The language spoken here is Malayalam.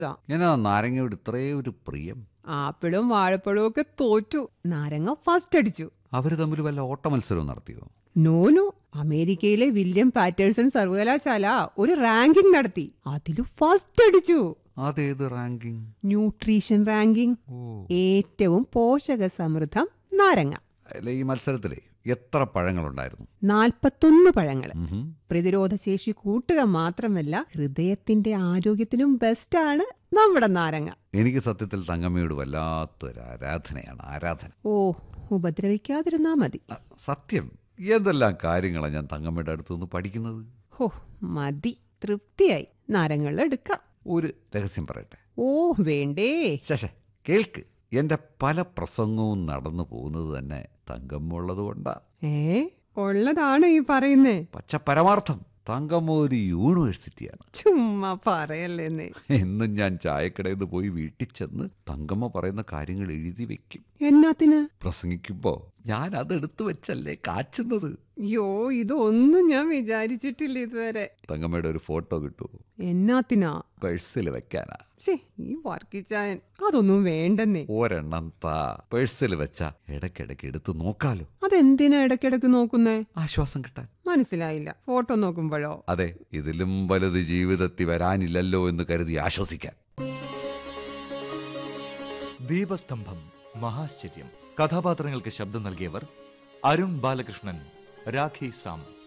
എന്നാ നാരങ്ങയോട് ഇത്രയും ഒരു പ്രിയം ആപ്പിളും വാഴപ്പഴവും ഒക്കെ തോറ്റു നാരങ്ങ ഫസ്റ്റ് അടിച്ചു അവര് തമ്മിൽ വല്ല ഓട്ട മത്സരവും നടത്തിയോ നോനു അമേരിക്കയിലെ വില്യം പാറ്റേഴ്സൺ സർവകലാശാല ഒരു റാങ്കിംഗ് നടത്തി അതില് ഫസ്റ്റ് അടിച്ചു അതേത് റാങ്കിങ് ന്യൂട്രീഷൻ റാങ്കിംഗ് ഓ ഏറ്റവും പോഷക സമൃദ്ധം നാരങ്ങ അല്ല ഈ മത്സരത്തിലെ എത്ര പഴങ്ങളുണ്ടായിരുന്നു നാൽപ്പത്തൊന്ന് പഴങ്ങള് ഉഹും. പ്രതിരോധശേഷി കൂട്ടുക മാത്രമല്ല ഹൃദയത്തിന്റെ ആരോഗ്യത്തിനും ബെസ്റ്റാണ് നമ്മുടെ നാരങ്ങ എനിക്ക് സത്യത്തിൽ തങ്കമ്മയോട് വല്ലാത്തൊരു ആരാധനയാണ് ആരാധന ഓ ഉപദ്രവിക്കാതിരുന്നാ മതി അ, സത്യം എന്തെല്ലാം കാര്യങ്ങളാണ് ഞാൻ തങ്കമ്മയുടെ അടുത്ത് നിന്ന് പഠിക്കുന്നത് ഹോ മതി തൃപ്തിയായി നാരങ്ങൾ എടുക്കാം ഒരു രഹസ്യം പറയട്ടെ ഓ വേണ്ടേ ശശ കേൾക്ക് എന്റെ പല പ്രസംഗവും നടന്നു പോകുന്നത് തന്നെ തങ്കമ്മ ഉള്ളത് കൊണ്ടാ ഏ ഉള്ളതാണ് ഈ പറയുന്നേ പച്ച പരമാർത്ഥം തങ്കമ്മ ഒരു യൂണിവേഴ്സിറ്റിയാണ് ചുമ്മാ പറയല്ലേന്നേ എന്നും ഞാൻ ചായക്കടയിൽ നിന്ന് പോയി വീട്ടിൽ ചെന്ന് തങ്കമ്മ പറയുന്ന കാര്യങ്ങൾ എഴുതി വെക്കും എന്നാത്തിന് പ്രസംഗിക്കുമ്പോ ഞാൻ അതെടുത്തു വെച്ചല്ലേ കാച്ചുന്നത് യോ ഇതൊന്നും ഞാൻ വിചാരിച്ചിട്ടില്ല ഇതുവരെ തങ്കമ്മയുടെ ഒരു ഫോട്ടോ കിട്ടുമോ എന്നാത്തിനാ പേഴ്സിൽ വെക്കാനാ ശേ ഈ വർക്കിച്ചായൻ അതൊന്നും വേണ്ടെന്നേ ഒരെണ്ണം താ പേഴ്സിൽ വെച്ച ഇടയ്ക്കിടയ്ക്ക് എടുത്ത് നോക്കാലോ അതെന്തിനാ ഇടയ്ക്കിടയ്ക്ക് നോക്കുന്നേ ആശ്വാസം കിട്ടാൻ മനസ്സിലായില്ല ഫോട്ടോ നോക്കുമ്പോഴോ അതെ ഇതിലും വലുത് ജീവിതത്തിൽ വരാനില്ലല്ലോ എന്ന് കരുതി ആശ്വസിക്കാൻ ദീപസ്തംഭം മഹാശ്ചര്യം കഥാപാത്രങ്ങൾക്ക് ശബ്ദം നൽകിയവർ അരുൺ ബാലകൃഷ്ണൻ രാഖി സാം